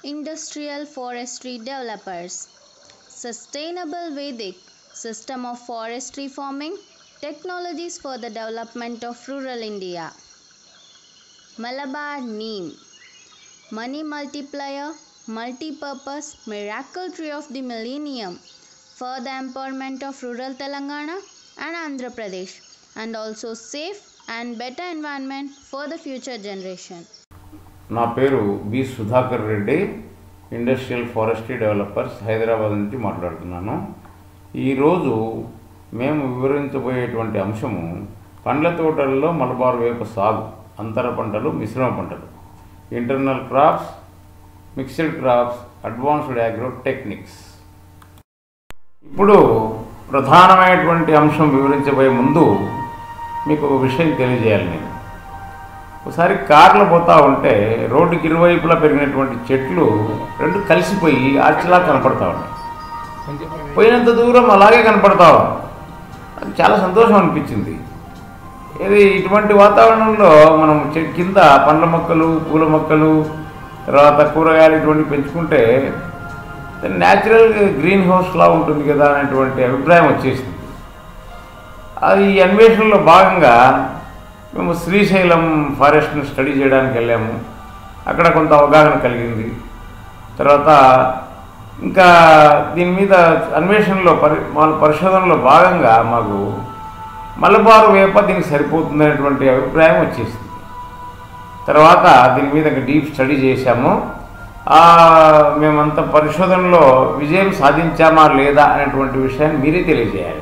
Industrial forestry developers. Sustainable Vedic system of forestry farming technologies for the development of rural India. Malabar Neem Money multiplier, multi-purpose, miracle tree of the millennium for the empowerment of rural Telangana and Andhra Pradesh and also safe and better environment for the future generation. నా పేరు B Sudhakar Reddy industrial forestry developers Hyderabad నుంచి మాట్లాడుతున్నాను ఈరోజు మేము వివరించబోయేటువంటి అంశము పండ్ల తోటల్లో మలబారు వేప సాగు అంతర పంటలు మిశ్రమ పంటలు internal crops mixed crops advanced agro techniques ఇప్పుడు ప్రధానమైనటువంటి అంశం వివరించబోయే ముందు మీకు ఒక విషయం తెలియజేయాలి నేను ఒకసారి కార్లో పోతా ఉంటే రోడ్డుకి ఇరువైపులా పెరిగినటువంటి చెట్లు రెండు కలిసిపోయి ఆర్చిలా కనపడతా ఉన్నాయి పోయినంత దూరం అలాగే కనపడతా ఉంది అది చాలా సంతోషం అనిపించింది ఇది ఇటువంటి వాతావరణంలో మనం చె- కింద పండ్ల మొక్కలు పూల మొక్కలు తర్వాత కూరగాయలు ఇటువంటివి పెంచుకుంటే న్యాచురల్ గ్రీన్ హౌస్లా ఉంటుంది కదా అనేటువంటి అభిప్రాయం వచ్చేసింది అది ఈ అన్వేషణలో భాగంగా మేము శ్రీశైలం ఫారెస్ట్ని స్టడీ చేయడానికి వెళ్ళాము అక్కడ కొంత అవగాహన కలిగింది తర్వాత ఇంకా దీని మీద అన్వేషణలో పరి వాళ్ళ పరిశోధనలో భాగంగా మాకు మలబారు వేప దీనికి సరిపోతుందనేటువంటి అభిప్రాయం వచ్చేసింది తర్వాత దీని మీద ఇంకా డీప్ స్టడీ చేశాము ఆ, మేమంత పరిశోధనలో విజయం సాధించామా లేదా అనేటువంటి విషయాన్ని మీరే తెలియజేయాలి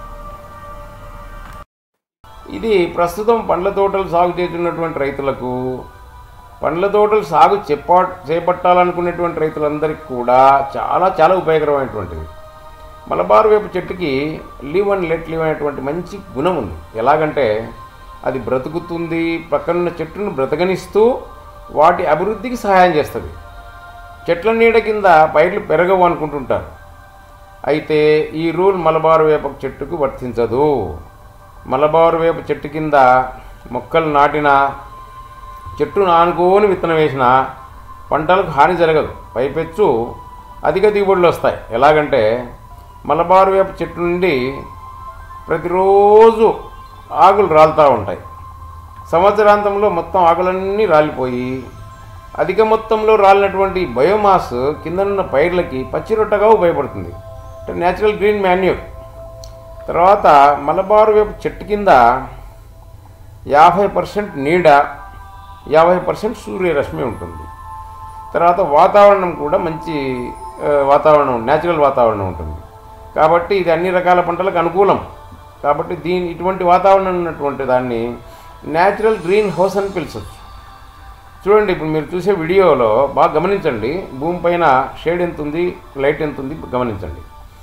ఇది ప్రస్తుతం పండ్ల తోటలు సాగు చేస్తున్నటువంటి రైతులకు పండ్ల తోటలు సాగు చెప్పా చేపట్టాలనుకునేటువంటి రైతులందరికీ కూడా చాలా చాలా ఉపయోగకరమైనటువంటిది మలబారు వేపు చెట్టుకి లివ్ అండ్ లెట్ లివ్ అనేటువంటి మంచి గుణం ఉంది ఎలాగంటే అది బ్రతుకుతుంది పక్కనున్న చెట్టును బ్రతకనిస్తూ వాటి అభివృద్ధికి సహాయం చేస్తుంది చెట్ల నీడ కింద పైర్లు పెరగవు అనుకుంటుంటారు అయితే ఈ రూల్ మలబారు వేప చెట్టుకు వర్తించదు మలబారు వేప చెట్టు కింద మొక్కలు నాటిన చెట్టును ఆనుకోని విత్తనం వేసిన పంటలకు హాని జరగదు పైపెచ్చు అధిక దిగుబడులు వస్తాయి ఎలాగంటే మలబారు వేప చెట్టు నుండి ప్రతిరోజు ఆకులు రాలుతూ ఉంటాయి సంవత్సరాంతంలో మొత్తం ఆకులన్నీ రాలిపోయి అధిక మొత్తంలో రాలినటువంటి బయోమాస్ కిందనున్న పైర్లకి పచ్చిరొట్టగా ఉపయోగపడుతుంది అంటే న్యాచురల్ గ్రీన్ మాన్యూర్ తర్వాత మలబారు వేపు చెట్టు కింద యాభై పర్సెంట్ నీడ యాభై పర్సెంట్ సూర్యరశ్మి ఉంటుంది తర్వాత వాతావరణం కూడా మంచి ఆ, వాతావరణం న్యాచురల్ వాతావరణం ఉంటుంది కాబట్టి ఇది అన్ని రకాల పంటలకు అనుకూలం కాబట్టి దీని ఇటువంటి వాతావరణం ఉన్నటువంటి దాన్ని న్యాచురల్ గ్రీన్ హౌస్ అని పిలిచవచ్చు చూడండి ఇప్పుడు మీరు చూసే వీడియోలో బాగా గమనించండి భూమి పైన షేడ్ ఎంత ఉంది లైట్ ఎంత ఉంది గమనించండి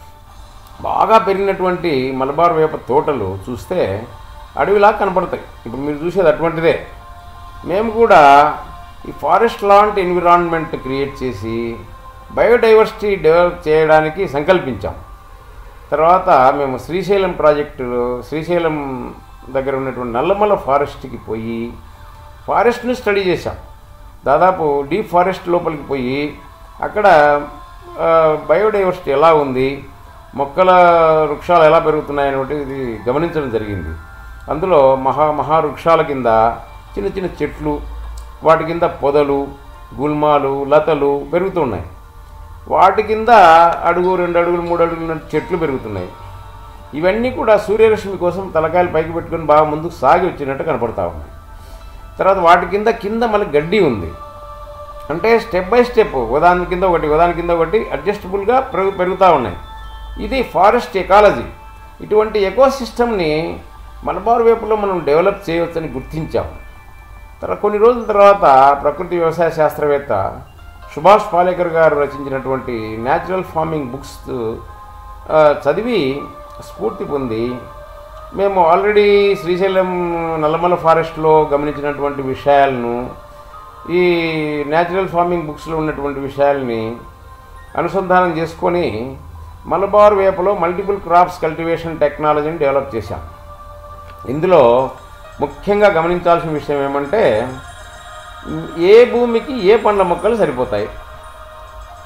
బాగా పెరిగినటువంటి మలబార్ వేప తోటలు చూస్తే అడవిలా కనపడతాయి ఇప్పుడు మీరు చూసేది అటువంటిదే మేము కూడా ఈ ఫారెస్ట్ లాంటి ఎన్విరాన్మెంట్ క్రియేట్ చేసి బయోడైవర్సిటీ డెవలప్ చేయడానికి సంకల్పించాం తర్వాత మేము శ్రీశైలం ప్రాజెక్టు శ్రీశైలం దగ్గర ఉన్నటువంటి నల్లమల ఫారెస్ట్కి పోయి ఫారెస్ట్ని స్టడీ చేశాం దాదాపు డీప్ ఫారెస్ట్ లోపలికి పోయి అక్కడ ఆ, బయోడైవర్సిటీ ఎలా ఉంది మొక్కల వృక్షాలు ఎలా పెరుగుతున్నాయి అనేది గమనించడం జరిగింది అందులో మహా మహా వృక్షాల కింద చిన్న చిన్న చెట్లు వాటి కింద పొదలు గుల్మాలు లతలు పెరుగుతున్నాయి వాటి కింద అడుగు రెండు అడుగులు మూడు అడుగులు ఉన్న చెట్లు పెరుగుతున్నాయి ఇవన్నీ కూడా సూర్యరశ్మి కోసం తలకాయలు పైకి పెట్టుకొని బాగా ముందుకు సాగి వచ్చినట్టు కనపడతా ఉంది తర్వాత వాటి కింద కింద మళ్ళీ గడ్డి ఉంది అంటే స్టెప్ బై స్టెప్ ఉదాహరణ కింద ఒకటి ఉదాహరణ కింద ఒకటి అడ్జస్టబుల్గా పెరుగు పెరుగుతూ ఉన్నాయి ఇది ఫారెస్ట్ ఎకాలజీ ఇటువంటి ఎకోసిస్టమ్ని మలబార్ వేపులో మనం డెవలప్ చేయవచ్చని గుర్తించాం తర్వాత కొన్ని రోజుల తర్వాత ప్రకృతి వ్యవసాయ శాస్త్రవేత్త సుభాష్ పాలేకర్ గారు రచించినటువంటి న్యాచురల్ ఫార్మింగ్ బుక్స్ ఆ, చదివి స్ఫూర్తి పొంది మేము ఆల్రెడీ శ్రీశైలం నల్లమల ఫారెస్ట్లో గమనించినటువంటి విషయాలను ఈ న్యాచురల్ ఫార్మింగ్ బుక్స్లో ఉన్నటువంటి విషయాల్ని అనుసంధానం చేసుకొని మలబార్ వేపలో మల్టిపుల్ క్రాప్స్ కల్టివేషన్ టెక్నాలజీని డెవలప్ చేశాం ఇందులో ముఖ్యంగా గమనించాల్సిన విషయం ఏమంటే ఏ భూమికి ఏ పండ్ల మొక్కలు సరిపోతాయి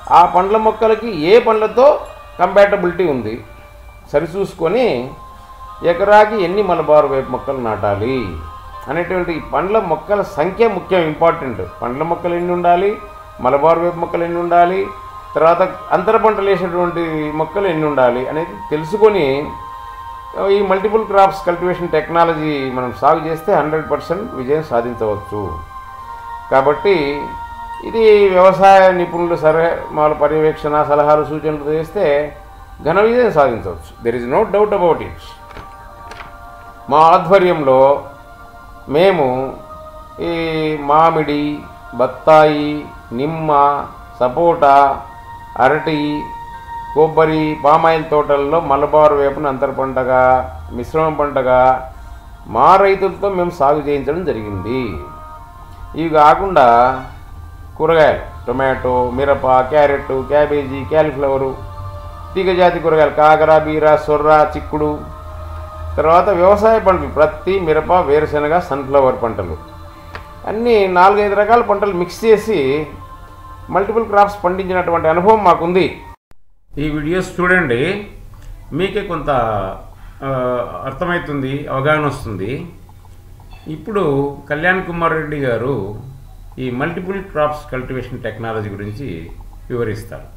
ఆ పండ్ల మొక్కలకి ఏ పండ్లతో కంపాటబిలిటీ ఉంది సరిచూసుకొని ఎకరాకి ఎన్ని మలబారు వేప మొక్కలు నాటాలి అనేటువంటి ఈ పండ్ల మొక్కల సంఖ్య ముఖ్యం ఇంపార్టెంట్ పండ్ల మొక్కలు ఎన్ని ఉండాలి మలబారు వేప మొక్కలు ఎన్ని ఉండాలి తర్వాత అంతర పంటలు వేసేటువంటి మొక్కలు ఎన్ని ఉండాలి అనేది తెలుసుకొని ఈ మల్టిపుల్ క్రాప్స్ కల్టివేషన్ టెక్నాలజీ మనం సాగు చేస్తే హండ్రెడ్ పర్సెంట్ విజయం సాధించవచ్చు కాబట్టి ఇది వ్యవసాయ నిపుణులు సరే వాళ్ళ పర్యవేక్షణ సలహాలు సూచనలు చేస్తే ఘన విజయం సాధించవచ్చు there is no doubt about it మా ఆధ్వర్యంలో మేము ఈ మామిడి బత్తాయి నిమ్మ సపోటా అరటి కొబ్బరి పామాయిల్ తోటల్లో మలబారు వేపను అంతర పంటగా మిశ్రమ పంటగా మా రైతులతో మేము సాగు చేయించడం జరిగింది ఇవి కాకుండా కూరగాయలు టొమాటో మిరప క్యారెట్ క్యాబేజీ క్యాలీఫ్లవరు తీగజాతి కూరగాయలు కాకర బీర సొర్ర చిక్కుడు తర్వాత వ్యవసాయ పంటలు ప్రత్తి మిరప వేరుశనగ సన్ఫ్లవర్ పంటలు అన్నీ నాలుగైదు రకాల పంటలు మిక్స్ చేసి మల్టిపుల్ క్రాప్స్ పండించినటువంటి అనుభవం మాకుంది ఈ వీడియోస్ చూడండి మీకే కొంత ఆ, అర్థమవుతుంది అవగాహన వస్తుంది ఇప్పుడు కళ్యాణ్ కుమార్ రెడ్డి గారు ఈ మల్టిపుల్ క్రాప్స్ కల్టివేషన్ టెక్నాలజీ గురించి వివరిస్తారు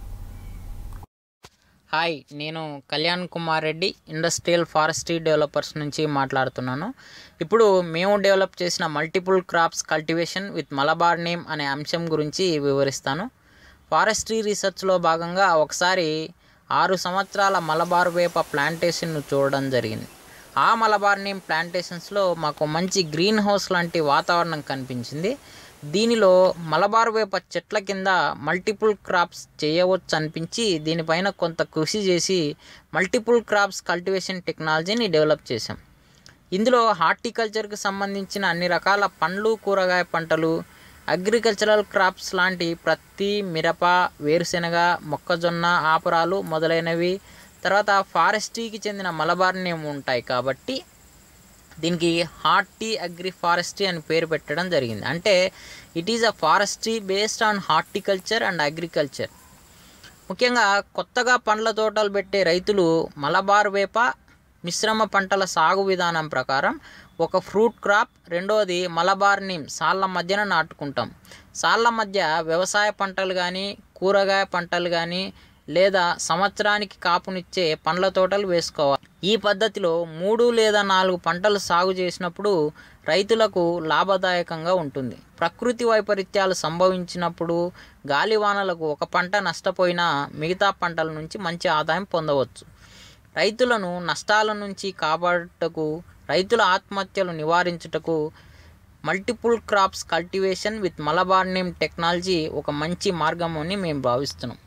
హాయ్ నేను Kalyan Kumar Reddy industrial forestry developers నుంచి మాట్లాడుతున్నాను ఇప్పుడు మేము డెవలప్ చేసిన multiple crops cultivation with Malabar neem అనే అంశం గురించి వివరిస్తాను ఫారెస్ట్రీ రీసెర్చ్లో భాగంగా ఒకసారి ఆరు సంవత్సరాల మలబార్ వేప ప్లాంటేషన్ను చూడడం జరిగింది ఆ మలబార్ నేమ్ ప్లాంటేషన్స్లో మాకు మంచి గ్రీన్ హౌస్ లాంటి వాతావరణం కనిపించింది దీనిలో మలబార్ వేప చెట్ల కింద మల్టిపుల్ క్రాప్స్ చేయవచ్చు అనిపించి దీనిపైన కొంత కృషి చేసి మల్టిపుల్ క్రాప్స్ కల్టివేషన్ టెక్నాలజీని డెవలప్ చేశాం ఇందులో హార్టికల్చర్కి సంబంధించిన అన్ని రకాల పండ్లు కూరగాయ పంటలు అగ్రికల్చరల్ క్రాప్స్ లాంటి ప్రత్తి మిరప వేరుశెనగ మొక్కజొన్న ఆపరాలు మొదలైనవి తర్వాత ఫారెస్ట్రీకి చెందిన మలబార్ నేమ్ ఉంటాయి కాబట్టి దీనికి హార్టీ అగ్రి ఫారెస్ట్రీ అని పేరు పెట్టడం జరిగింది అంటే it is a forestry based on horticulture and agriculture ముఖ్యంగా కొత్తగా పండ్ల తోటలు పెట్టే రైతులు మలబార్ వేప మిశ్రమ పంటల సాగు విధానం ప్రకారం ఒక ఫ్రూట్ క్రాప్ రెండోది మలబార్ నీమ్ సాళ్ళ మధ్యన నాటుకుంటాం సాళ్ళ మధ్య వ్యవసాయ పంటలు కానీ కూరగాయ పంటలు కానీ లేదా సంవత్సరానికి కాపునిచ్చే పండ్ల తోటలు వేసుకోవాలి ఈ పద్ధతిలో మూడు లేదా నాలుగు పంటలు సాగు చేసినప్పుడు రైతులకు లాభదాయకంగా ఉంటుంది ప్రకృతి వైపరీత్యాలు సంభవించినప్పుడు గాలివానలకు ఒక పంట నష్టపోయినా మిగతా పంటల నుంచి మంచి ఆదాయం పొందవచ్చు రైతులను నష్టాల నుంచి కాపాడుటకు రైతుల ఆత్మహత్యలు నివారించుటకు multiple crops cultivation with Malabar neem technology ఒక మంచి మార్గం అని మేము భావిస్తున్నాం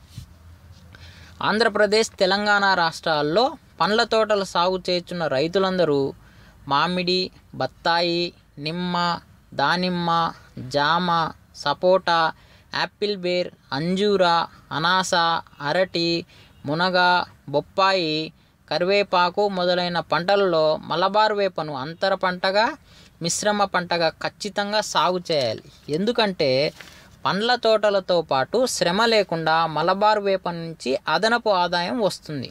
ఆంధ్రప్రదేశ్ తెలంగాణ రాష్ట్రాల్లో పండ్ల తోటలు సాగు చేస్తున్న రైతులందరూ మామిడి బత్తాయి నిమ్మ దానిమ్మ జామ సపోటా యాపిల్ బేర్ అంజూర అనాస అరటి మునగ బొప్పాయి కరివేపాకు మొదలైన పంటలలో మలబార్ వేపను అంతర పంటగా మిశ్రమ పంటగా ఖచ్చితంగా సాగు చేయాలి ఎందుకంటే పండ్ల తోటలతో పాటు శ్రమ లేకుండా మలబార్ వేప నుంచి అదనపు ఆదాయం వస్తుంది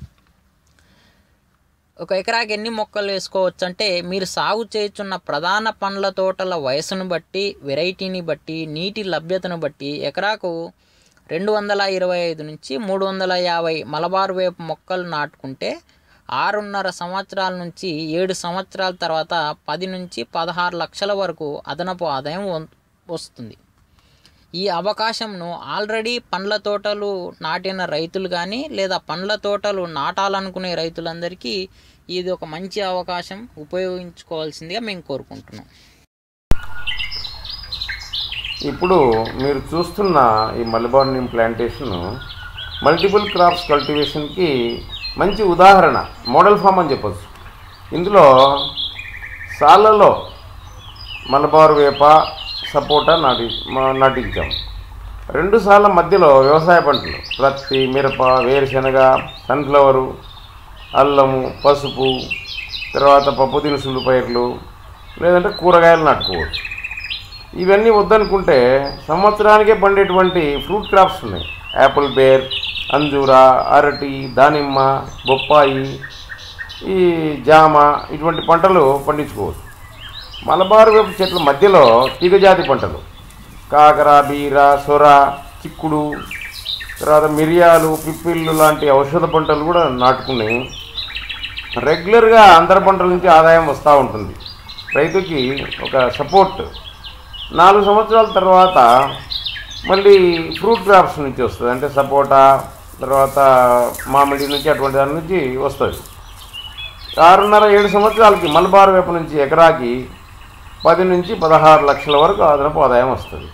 ఒక ఎకరాకి ఎన్ని మొక్కలు వేసుకోవచ్చు అంటే మీరు సాగు చేయుచున్న ప్రధాన పండ్ల తోటల వయసును బట్టి వెరైటీని బట్టి నీటి లభ్యతను బట్టి ఎకరాకు రెండు వందల ఇరవై ఐదు నుంచి మూడు వందల యాభై మలబార్ వేప మొక్కలు నాటుకుంటే ఆరున్నర సంవత్సరాల నుంచి ఏడు సంవత్సరాల తర్వాత పది నుంచి పదహారు లక్షల వరకు అదనపు ఆదాయం వ- వస్తుంది ఈ అవకాశంను ఆల్రెడీ పండ్ల తోటలు నాటిన రైతులు కానీ లేదా పండ్ల తోటలు నాటాలనుకునే రైతులందరికీ ఇది ఒక మంచి అవకాశం ఉపయోగించుకోవాల్సిందిగా మేము కోరుకుంటున్నాం ఇప్పుడు మీరు చూస్తున్న ఈ మలిబార్నియం ప్లాంటేషన్ మల్టిపుల్ క్రాప్స్ కల్టివేషన్కి మంచి ఉదాహరణ మోడల్ ఫామ్ అని చెప్పొచ్చు ఇందులో సాళ్ళలో మలబారు వేప సపోటా నాటి మా- నాటించాం రెండు సార్ల మధ్యలో వ్యవసాయ పంటలు ప్రత్తి మిరప వేరుశనగ సన్ఫ్లవరు అల్లము పసుపు తర్వాత పప్పు దినుసులు పైర్లు లేదంటే కూరగాయలు నాటుకోవచ్చు ఇవన్నీ వద్దనుకుంటే సంవత్సరానికే పండేటువంటి ఫ్రూట్ క్రాప్స్ ఉన్నాయి యాపిల్ బేర్ అంజూర అరటి దానిమ్మ బొప్పాయి ఈ జామ ఇటువంటి పంటలు పండించుకోవచ్చు మలబారు వేప చెట్ల మధ్యలో తీగజాతి పంటలు కాకర బీర సొర చిక్కుడు తర్వాత మిరియాలు పిప్పిళ్ళు లాంటి ఔషధ పంటలు కూడా నాటుకుని రెగ్యులర్గా అంతర పంటల నుంచి ఆదాయం వస్తూ ఉంటుంది రైతుకి ఒక సపోర్ట్ నాలుగు సంవత్సరాల తర్వాత మళ్ళీ ఫ్రూట్ క్రాప్స్ నుంచి వస్తుంది అంటే సపోటా తర్వాత మామిడి నుంచి అటువంటి దాని నుంచి వస్తుంది ఆరున్నర ఏడు సంవత్సరాలకి మలబారు వేప నుంచి ఎకరాకి పది నుంచి పదహారు లక్షల వరకు అదనపు ఆదాయం వస్తుంది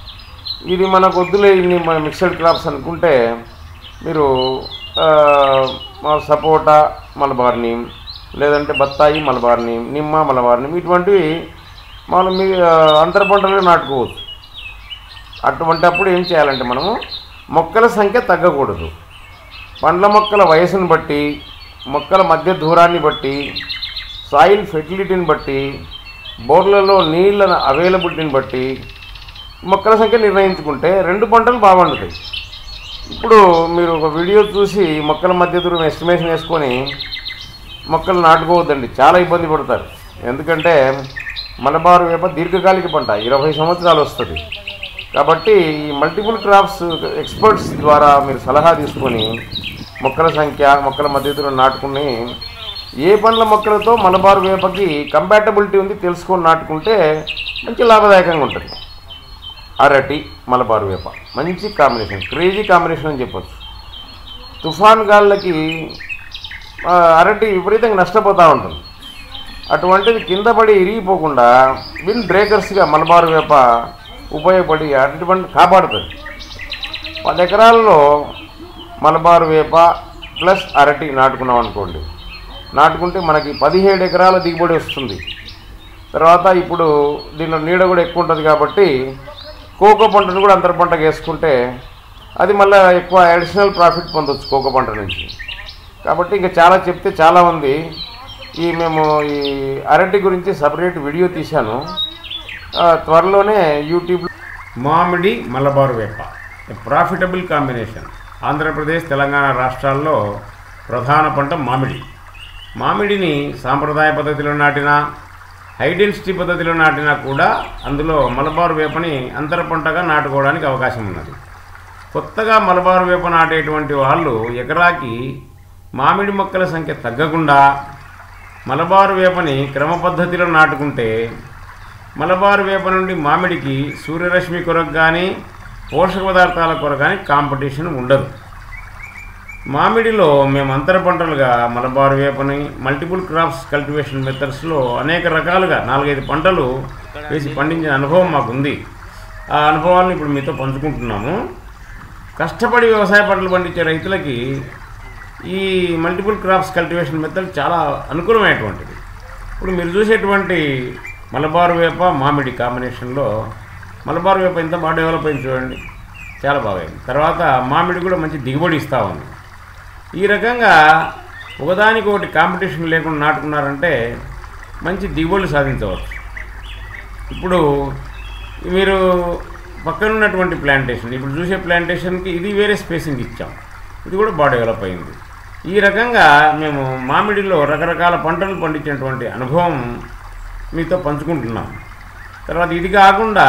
ఇది మనకు వద్దులే ఇన్ని మన మిక్సడ్ క్రాప్స్ అనుకుంటే మీరు ఆ, మా సపోటా మలబార్ నీమ్ లేదంటే బత్తాయి మలబార్ నీమ్ నిమ్మ మలబార్ నీమ్ ఇటువంటివి మనం మీ ఆ, అంతర పంటలుగా నాటుకోవచ్చు అటువంటి అప్పుడు ఏం చేయాలంటే మనము మొక్కల సంఖ్య తగ్గకూడదు పండ్ల మొక్కల వయసును బట్టి మొక్కల మధ్య దూరాన్ని బట్టి సాయిల్ ఫెర్టిలిటీని బట్టి బోర్లలో నీళ్ళ అవైలబిలిటీని బట్టి మొక్కల సంఖ్య నిర్ణయించుకుంటే రెండు పంటలు బాగుంటాయి ఇప్పుడు మీరు ఒక వీడియో చూసి మొక్కల మధ్య దూరం ఎస్టిమేషన్ వేసుకొని మొక్కలు నాటుకోవద్దండి చాలా ఇబ్బంది పడతారు ఎందుకంటే మలబారు వేప దీర్ఘకాలిక పంట ఇరవై సంవత్సరాలు వస్తుంది కాబట్టి ఈ మల్టిపుల్ క్రాప్స్ ఎక్స్పర్ట్స్ ద్వారా మీరు సలహా తీసుకొని మొక్కల సంఖ్య మొక్కల మధ్య దూరం నాటుకుని ఏ పండ్ల మొక్కలతో మలబారు వేపకి కంపాటబిలిటీ ఉంది తెలుసుకొని నాటుకుంటే మంచి లాభదాయకంగా ఉంటుంది అరటి మలబారు వేప మంచి కాంబినేషన్ క్రేజీ కాంబినేషన్ అని చెప్పొచ్చు తుఫాన్ గాళ్ళకి ఆ, అరటి విపరీతంగా నష్టపోతూ ఉంటుంది అటువంటిది కింద పడి ఇరిగిపోకుండా విన్ బ్రేకర్స్గా మలబారు వేప ఉపయోగపడి అరటి పంట కాపాడుతుంది పది ఎకరాల్లో మలబారు వేప ప్లస్ అరటి నాటుకున్నాం అనుకోండి నాటుకుంటే మనకి పదిహేడు ఎకరాల దిగుబడి వస్తుంది తర్వాత ఇప్పుడు దీనిలో నీడ కూడా ఎక్కువ ఉంటుంది కాబట్టి కోకో పంటను కూడా అంతర పంటకు వేసుకుంటే అది మళ్ళీ ఎక్కువ అడిషనల్ ప్రాఫిట్ పొందొచ్చు కోకో పంట నుంచి కాబట్టి ఇంకా చాలా చెప్తే చాలా ఉంది ఈ మేము ఈ అరటి గురించి సపరేట్ వీడియో తీశాను ఆ, త్వరలోనే యూట్యూబ్ మామిడి మలబారు వేప ప్రాఫిటబుల్ కాంబినేషన్ ఆంధ్రప్రదేశ్ తెలంగాణ రాష్ట్రాల్లో ప్రధాన పంట మామిడి మామిడిని సాంప్రదాయ పద్ధతిలో నాటినా హై డెన్సిటీ పద్ధతిలో నాటినా కూడా అందులో మలబారు వేపని అంతర పంటగా నాటుకోవడానికి అవకాశం ఉన్నది కొత్తగా మలబారు వేప నాటేటువంటి వాళ్ళు ఎకరాకి మామిడి మొక్కల సంఖ్య తగ్గకుండా మలబారు వేపని క్రమ పద్ధతిలో నాటుకుంటే మలబారు వేప నుండి మామిడికి సూర్యరశ్మి కొరకు కానీ పోషక పదార్థాల కొరకు కానీ కాంపిటీషన్ ఉండదు మామిడిలో మేము అంతర పంటలుగా మలబారు వేపని మల్టిపుల్ క్రాప్స్ కల్టివేషన్ మెథడ్స్లో అనేక రకాలుగా నాలుగైదు పంటలు వేసి పండించిన అనుభవం మాకు ఉంది ఆ అనుభవాలను ఇప్పుడు మీతో పంచుకుంటున్నాము కష్టపడి వ్యవసాయ పంటలు పండించే రైతులకి ఈ మల్టిపుల్ క్రాప్స్ కల్టివేషన్ మెథడ్ చాలా అనుకూలమైనటువంటిది ఇప్పుడు మీరు చూసేటువంటి మలబారు వేప మామిడి కాంబినేషన్లో మలబారు వేప ఎంత బాగా డెవలప్ అయింది చూడండి చాలా బాగా అయింది తర్వాత మామిడి కూడా మంచి దిగుబడి ఇస్తూ ఉంది ఈ రకంగా ఒకదానికొకటి కాంపిటీషన్ లేకుండా నాటుకున్నారంటే మంచి దిగుబడులు సాధించవచ్చు ఇప్పుడు మీరు పక్కన ఉన్నటువంటి ప్లాంటేషన్ ఇప్పుడు చూసే ప్లాంటేషన్కి ఇది వేరే స్పేసింగ్ ఇచ్చాం ఇది కూడా బాగా డెవలప్ అయింది ఈ రకంగా మేము మామిడిలో రకరకాల పంటలు పండించినటువంటి అనుభవం మీతో పంచుకుంటున్నాం తర్వాత ఇది కాకుండా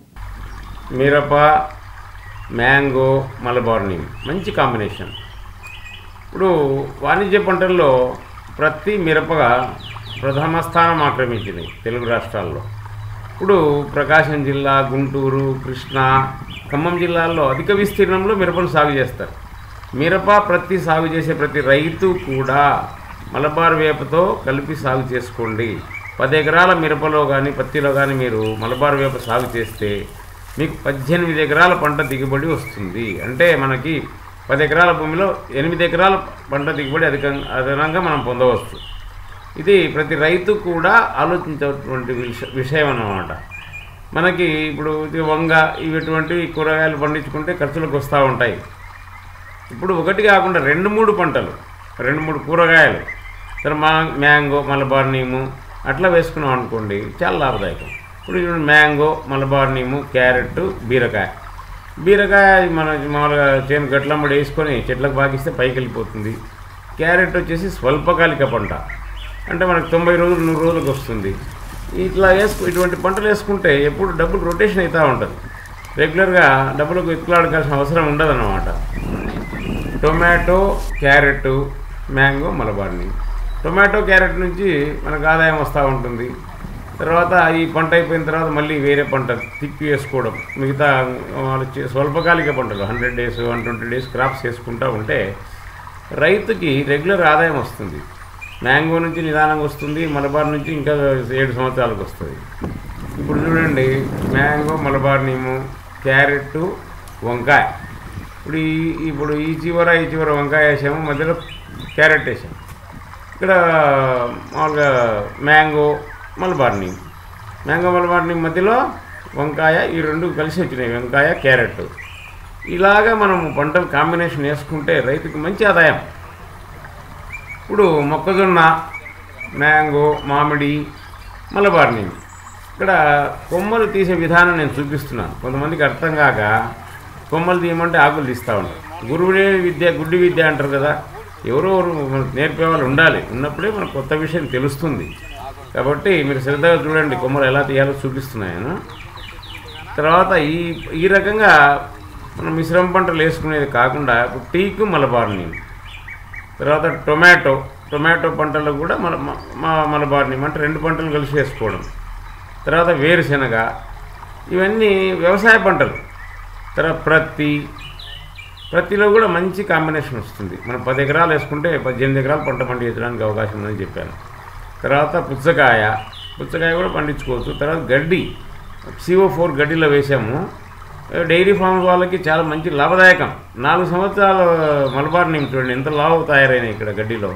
మిరప మ్యాంగో మలబార్ని మంచి కాంబినేషన్ ఇప్పుడు వాణిజ్య పంటల్లో ప్రతి మిరపగా ప్రథమ స్థానం ఆక్రమించింది తెలుగు రాష్ట్రాల్లో ఇప్పుడు ప్రకాశం జిల్లా గుంటూరు కృష్ణా ఖమ్మం జిల్లాల్లో అధిక విస్తీర్ణంలో మిరపలు సాగు చేస్తారు మిరప ప్రతి సాగు చేసే ప్రతి రైతు కూడా మలబార్ వేపతో కలిపి సాగు చేసుకోండి పది ఎకరాల మిరపలో కానీ పత్తిలో కానీ మీరు మలబార్ వేప సాగు చేస్తే మీకు పద్దెనిమిది ఎకరాల పంట దిగుబడి వస్తుంది అంటే మనకి పది ఎకరాల భూమిలో ఎనిమిది ఎకరాల పంట దిగుబడి అధికంగా అదనంగా మనం పొందవచ్చు ఇది ప్రతి రైతు కూడా ఆలోచించేటువంటి విష- విషయం అన్నమాట మనకి ఇప్పుడు ఇది వంగ ఇటువంటి కూరగాయలు పండించుకుంటే ఖర్చులకు వస్తూ ఉంటాయి ఇప్పుడు ఒకటి కాకుండా రెండు మూడు పంటలు రెండు మూడు కూరగాయలు సరే మా మ్యాంగో మలబార్ నీము అట్లా వేసుకున్నాం అనుకోండి చాలా లాభదాయకం ఇప్పుడు చూడండి మ్యాంగో మలబార్ నీము క్యారెట్ బీరకాయ బీరకాయ మన మామూలుగా చేను గట్లమ్మడి వేసుకొని చెట్లకు పాకిస్తే పైకి వెళ్ళిపోతుంది క్యారెట్ వచ్చేసి స్వల్పకాలిక పంట అంటే మనకు తొంభై రోజులు నూరు రోజులకు వస్తుంది ఇట్లా వేసుకు ఇటువంటి పంటలు వేసుకుంటే ఎప్పుడు డబ్బులు రొటేషన్ అవుతూ ఉంటుంది రెగ్యులర్గా డబ్బులకు ఎత్తులాడాల్సిన అవసరం ఉండదన్నమాట టొమాటో క్యారెట్ మ్యాంగో మలబార్ని టొమాటో క్యారెట్ నుంచి మనకు ఆదాయం వస్తూ ఉంటుంది తర్వాత ఈ పంట అయిపోయిన తర్వాత మళ్ళీ వేరే పంట తిప్పి వేసుకోవడం మిగతా వాళ్ళు చే- స్వల్పకాలిక పంటలు hundred days one twenty days crops వేసుకుంటూ ఉంటే రైతుకి రెగ్యులర్ ఆదాయం వస్తుంది మ్యాంగో నుంచి నిదానంగా వస్తుంది మలబార్ నుంచి ఇంకా ఏడు సంవత్సరాలకు వస్తుంది ఇప్పుడు చూడండి మ్యాంగో మలబార్ నీము క్యారెట్ వంకాయ ఇప్పుడు ఈ ఇప్పుడు ఈ చివర ఈ చివర వంకాయ వేసాము మధ్యలో క్యారెట్ వేసాము ఇక్కడ మామూలుగా మ్యాంగో మలబార్ నీమ్ మ్యాంగో మలబార్ నీమ్ మధ్యలో వంకాయ ఈ రెండు కలిసి వచ్చినాయి వంకాయ క్యారెట్ ఇలాగా మనం పంటల కాంబినేషన్ వేసుకుంటే రైతుకి మంచి ఆదాయం ఇప్పుడు మొక్కజొన్న మ్యాంగో మామిడి మలబార్ నీమ్ ఇక్కడ కొమ్మలు తీసే విధానం నేను చూపిస్తున్నాను కొంతమందికి అర్థం కాక కొమ్మలు తీయమంటే ఆకులు తీస్తూ ఉంటారు గురువుడే విద్య గుడ్డి విద్య అంటారు కదా ఎవరో ఒకరు మనకు నేర్పే వాళ్ళు ఉండాలి ఉన్నప్పుడే మనకు కొత్త విషయం తెలుస్తుంది కాబట్టి మీరు శ్రద్ధగా చూడండి కొమ్మలు ఎలా తీయాలో చూపిస్తున్నాను తర్వాత ఈ ఈ రకంగా మనం మిశ్రమ పంటలు వేసుకునేది కాకుండా ఇప్పుడు టీకు మలబార్ నీమ్ తర్వాత టొమాటో టొమాటో పంటలు కూడా మన మ- మా మలబార్ నీమ్ అంటే రెండు పంటలు కలిసి వేసుకోవడం తర్వాత వేరుశెనగ ఇవన్నీ వ్యవసాయ పంటలు తర్వాత ప్రత్తి ప్రత్తిలో కూడా మంచి కాంబినేషన్ వస్తుంది మనం పది ఎకరాలు వేసుకుంటే పద్దెనిమిది ఎకరాలు పంట పండించడానికి అవకాశం ఉందని చెప్పాను తర్వాత పుచ్చకాయ పుచ్చకాయ కూడా పండించుకోవచ్చు తర్వాత గడ్డి సిఓ ఫోర్ గడ్డిలో వేసాము డైరీ ఫార్మ్స్ వాళ్ళకి చాలా మంచి లాభదాయకం నాలుగు సంవత్సరాల మలబార్ నీమ్ చూడండి ఎంత లావు తయారైనాయి ఇక్కడ గడ్డిలో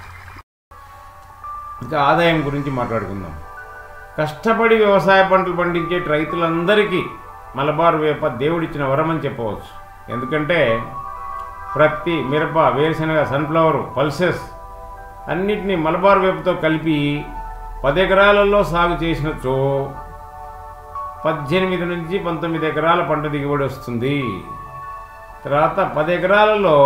ఇంకా ఆదాయం గురించి మాట్లాడుకుందాం కష్టపడి వ్యవసాయ పంటలు పండించే రైతులందరికీ మలబార్ వేప దేవుడిచ్చిన వరం అని చెప్పవచ్చు ఎందుకంటే ప్రత్తి మిరప వేరుశనగ సన్ఫ్లవర్ పల్సెస్ అన్నిటినీ మలబార్ వేపతో కలిపి పది ఎకరాలలో సాగు చేసినచో పద్దెనిమిది నుంచి పంతొమ్మిది ఎకరాల పంట దిగుబడి వస్తుంది తర్వాత పది ఎకరాలలో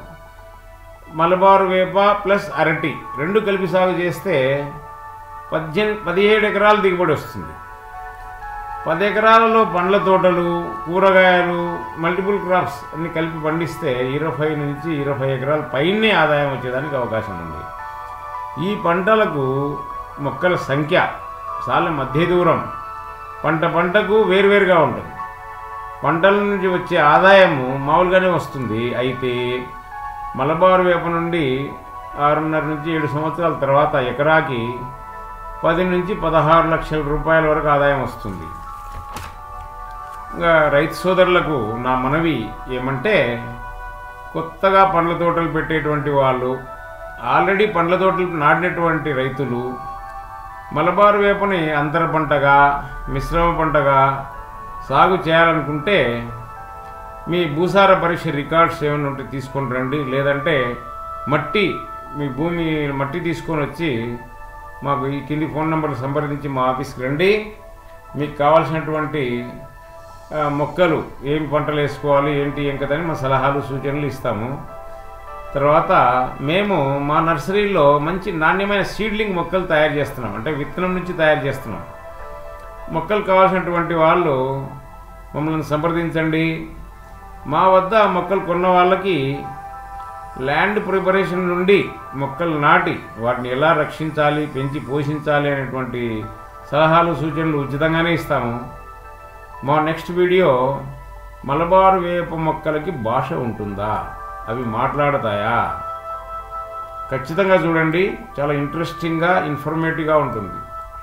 మలబారు వేప ప్లస్ అరటి రెండు కలిపి సాగు చేస్తే పద్దెనిమిది పదిహేడు ఎకరాల దిగుబడి వస్తుంది పది ఎకరాలలో పండ్ల తోటలు కూరగాయలు మల్టిపుల్ క్రాప్స్ అన్ని కలిపి పండిస్తే ఇరవై నుంచి ఇరవై ఎకరాల పైనే ఆదాయం వచ్చేదానికి అవకాశం ఉంది ఈ పంటలకు మొక్కల సంఖ్య చాలా మధ్య దూరం పంట పంటకు వేరువేరుగా ఉంటుంది పంటల నుంచి వచ్చే ఆదాయము మామూలుగానే వస్తుంది అయితే మలబారు వేప నుండి ఆరున్నర నుంచి ఏడు సంవత్సరాల తర్వాత ఎకరాకి పది నుంచి పదహారు లక్షల రూపాయల వరకు ఆదాయం వస్తుంది ఇంకా రైతు సోదరులకు నా మనవి ఏమంటే కొత్తగా పండ్ల తోటలు పెట్టేటువంటి వాళ్ళు ఆల్రెడీ పండ్ల తోటలు నాటినటువంటి రైతులు మలబారు వేపని అంతర పంటగా మిశ్రమ పంటగా సాగు చేయాలనుకుంటే మీ భూసార పరీక్ష రికార్డ్స్ ఏమైనా ఉంటే తీసుకొని రండి లేదంటే మట్టి మీ భూమి మట్టి తీసుకొని వచ్చి మాకు ఈ కింది ఫోన్ నెంబర్లు సంప్రదించి మా ఆఫీస్కి రండి మీకు కావాల్సినటువంటి ఆ, మొక్కలు ఏం పంటలు వేసుకోవాలి ఏంటి ఏం కదని మా సలహాలు సూచనలు ఇస్తాము తర్వాత మేము మా నర్సరీలో మంచి నాణ్యమైన సీడ్లింగ్ మొక్కలు తయారు చేస్తున్నాం అంటే విత్తనం నుంచి తయారు చేస్తున్నాం మొక్కలు కావాల్సినటువంటి వాళ్ళు మమ్మల్ని సంప్రదించండి మా వద్ద మొక్కలు కొన్న వాళ్ళకి ల్యాండ్ ప్రిపరేషన్ నుండి మొక్కలు నాటి వాటిని ఎలా రక్షించాలి పెంచి పోషించాలి అనేటువంటి సలహాలు సూచనలు ఉచితంగానే ఇస్తాము మా నెక్స్ట్ వీడియో మలబారు వేప మొక్కలకి భాష ఉంటుందా అవి మాట్లాడతాయా ఖచ్చితంగా చూడండి చాలా ఇంట్రెస్టింగ్గా ఇన్ఫర్మేటివ్గా ఉంటుంది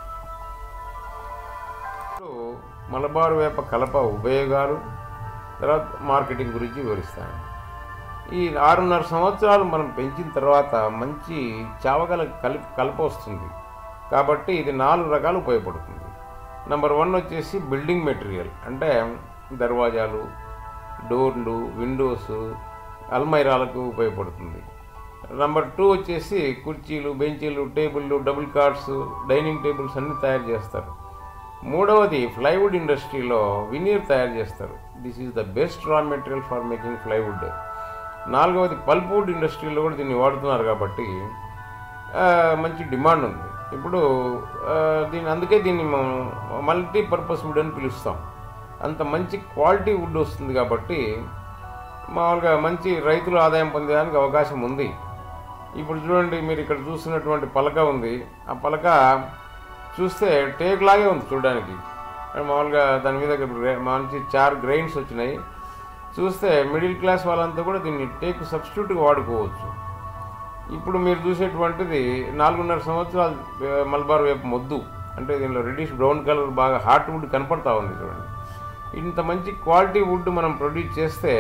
ఇప్పుడు మలబారు వేప కలప ఉపయోగాలు తర్వాత మార్కెటింగ్ గురించి వివరిస్తాను ఈ ఆరున్నర సంవత్సరాలు మనం పెంచిన తర్వాత మంచి చావగల కలిపి కలప వస్తుంది కాబట్టి ఇది నాలుగు రకాలు ఉపయోగపడుతుంది నెంబర్ వన్ వచ్చేసి బిల్డింగ్ మెటీరియల్ అంటే దర్వాజాలు డోర్లు విండోస్ అల్మైరాలకు ఉపయోగపడుతుంది నెంబర్ టూ వచ్చేసి కుర్చీలు బెంచీలు టేబుళ్ళు డబుల్ కార్డ్స్ డైనింగ్ టేబుల్స్ అన్నీ తయారు చేస్తారు మూడవది ప్లైవుడ్ ఇండస్ట్రీలో వినీర్ తయారు చేస్తారు this is the best raw material for making plywood నాలుగవది పల్ప్వుడ్ ఇండస్ట్రీలో కూడా దీన్ని వాడుతున్నారు కాబట్టి ఆ, మంచి డిమాండ్ ఉంది ఇప్పుడు ఆ, దీని అందుకే దీన్ని మనం మల్టీపర్పస్ వుడ్ అని పిలుస్తాం అంత మంచి క్వాలిటీ వుడ్ వస్తుంది కాబట్టి మామూలుగా మంచి రైతులు ఆదాయం పొందేదానికి అవకాశం ఉంది ఇప్పుడు చూడండి మీరు ఇక్కడ చూస్తున్నటువంటి పలక ఉంది ఆ పలక చూస్తే టేక్ లాగే ఉంది చూడడానికి అంటే మామూలుగా దాని మీద గ్రే- మంచి చార్ గ్రైన్స్ వచ్చినాయి చూస్తే మిడిల్ క్లాస్ వాళ్ళంతా కూడా దీన్ని టేక్ సబ్స్టిట్యూట్గా వాడుకోవచ్చు ఇప్పుడు మీరు చూసేటువంటిది నాలుగున్నర సంవత్సరాలు ఆ, మలబార్ వేపు మొద్దు అంటే దీనిలో రెడ్డిష్ బ్రౌన్ కలర్ బాగా హార్ట్ వుడ్ కనపడతా ఉంది చూడండి ఇంత మంచి క్వాలిటీ వుడ్ మనం ప్రొడ్యూస్ చేస్తే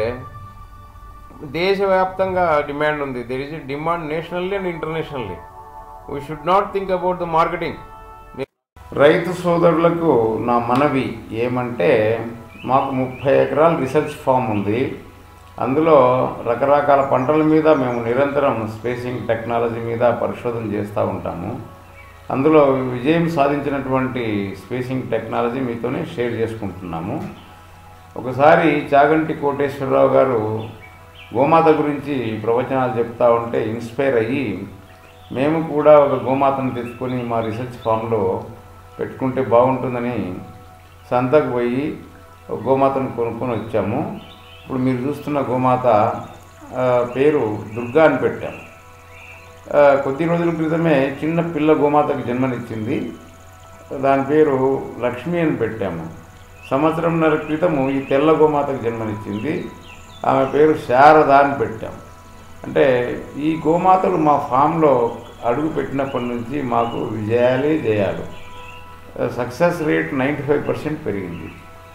దేశవ్యాప్తంగా డిమాండ్ ఉంది there is a demand nationally and internationally we should not think about the marketing రైతు సోదరులకు నా మనవి ఏమంటే మాకు ముప్పై ఎకరాల రీసెర్చ్ ఫామ్ ఉంది అందులో రకరకాల పంటల మీద మేము నిరంతరం స్పేసింగ్ టెక్నాలజీ మీద పరిశోధన చేస్తూ ఉంటాము అందులో విజయం సాధించినటువంటి స్పేసింగ్ టెక్నాలజీ మీతోనే షేర్ చేసుకుంటున్నాము ఒకసారి చాగంటి కోటేశ్వరరావు గారు గోమాత గురించి ప్రవచనాలు చెప్తా ఉంటే ఇన్స్పైర్ అయ్యి మేము కూడా ఒక గోమాతను తెచ్చుకొని మా రీసెర్చ్ ఫామ్లో పెట్టుకుంటే బాగుంటుందని సంతకు పోయి ఒక గోమాతను కొనుక్కొని వచ్చాము ఇప్పుడు మీరు చూస్తున్న గోమాత ఆ, పేరు దుర్గా అని పెట్టాము ఆ, కొద్ది రోజుల క్రితమే చిన్న పిల్ల గోమాతకు జన్మనిచ్చింది దాని పేరు లక్ష్మి అని పెట్టాము సంవత్సరంన్నర క్రితము ఈ తెల్ల గోమాతకు జన్మనిచ్చింది ఆమె పేరు శారద అని పెట్టాము అంటే ఈ గోమాతలు మా ఫామ్లో అడుగు పెట్టినప్పటి నుంచి మాకు విజయాలే జయాలు success rate ninety five percent పెరిగింది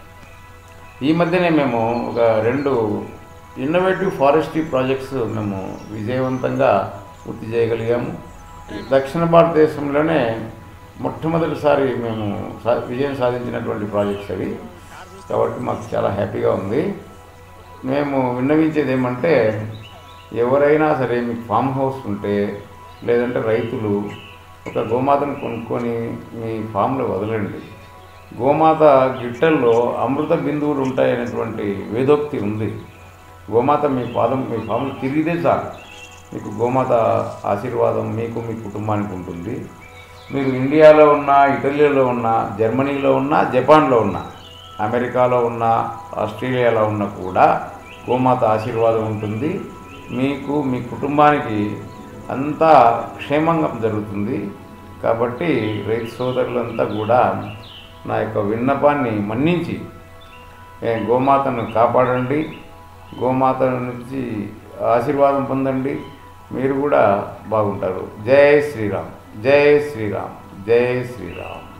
ఈ మధ్యనే మేము ఒక రెండు ఇన్నోవేటివ్ ఫారెస్ట్రీ ప్రాజెక్ట్స్ మేము విజయవంతంగా పూర్తి చేయగలిగాము దక్షిణ భారతదేశంలోనే మొట్టమొదటిసారి మేము సా- విజయం సాధించినటువంటి ప్రాజెక్ట్స్ అవి కాబట్టి మాకు చాలా హ్యాపీగా ఉంది మేము విన్నవించేది ఏమంటే ఎవరైనా సరే మీకు ఫామ్ హౌస్ ఉంటే లేదంటే రైతులు ఒక గోమాతను కొనుక్కొని మీ ఫామ్లో వదలండి గోమాత గిట్టల్లో అమృత బిందువులు ఉంటాయనేటువంటి వేదోక్తి ఉంది గోమాత మీ పాదం మీ ఫామ్లో తిరిగితే చాలు మీకు గోమాత ఆశీర్వాదం మీకు మీ కుటుంబానికి ఉంటుంది మీరు ఇండియాలో ఉన్నా ఇటలీలో ఉన్నా జర్మనీలో ఉన్నా జపాన్లో ఉన్నా అమెరికాలో ఉన్నా ఆస్ట్రేలియాలో ఉన్నా కూడా గోమాత ఆశీర్వాదం ఉంటుంది మీకు మీ కుటుంబానికి అంతా క్షేమంగా జరుగుతుంది కాబట్టి రైతు సోదరులంతా కూడా నా యొక్క విన్నపాన్ని మన్నించి ఏ, గోమాతను కాపాడండి గోమాత నుంచి ఆశీర్వాదం పొందండి మీరు కూడా బాగుంటారు జై శ్రీరామ్ జై శ్రీరామ్ జై శ్రీరామ్